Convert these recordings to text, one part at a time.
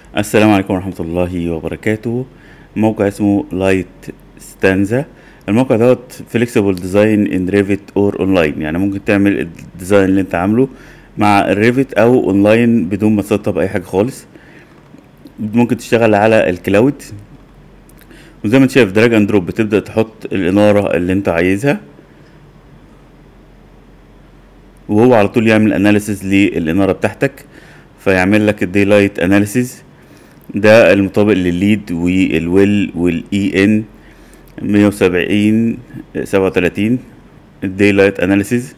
السلام عليكم ورحمة الله وبركاته موقع اسمه لايت ستانزا الموقع دوت فليكسيبل ديزاين ان ريفت اور اونلاين يعني ممكن تعمل الديزاين اللي انت عامله مع الريفت او اونلاين بدون ما تسطب اي حاجة خالص ممكن تشتغل على الكلاود وزي ما انت شايف دراج اند دروب بتبدأ تحط الانارة اللي انت عايزها وهو على طول يعمل اناليسيز للانارة بتاعتك فيعمل لك الدي لايت اناليسيز ده المطابق للليد والويل والاي ان مية وسبعين سبعة وتلاتين الدي لايت اناليسيز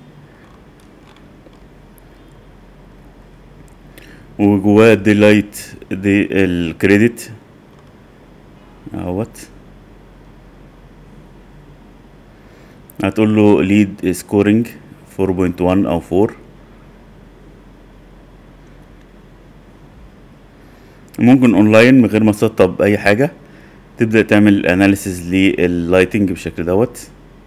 وجواه الدي لايت دي الكريدت اهوت هتقول له ليد سكورنج 4.1 او 4 ممكن اونلاين من غير ما تسطب اي حاجه تبدا تعمل اناليسيز لللايتنج بالشكل دوت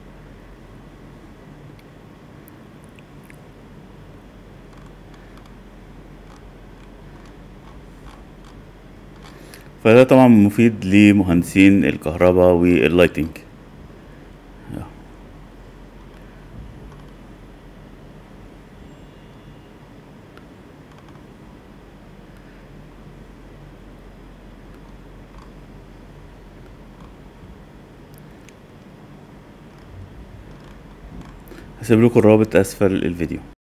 فده طبعا مفيد لمهندسين الكهرباء واللايتنج هسيب لكم الرابط اسفل الفيديو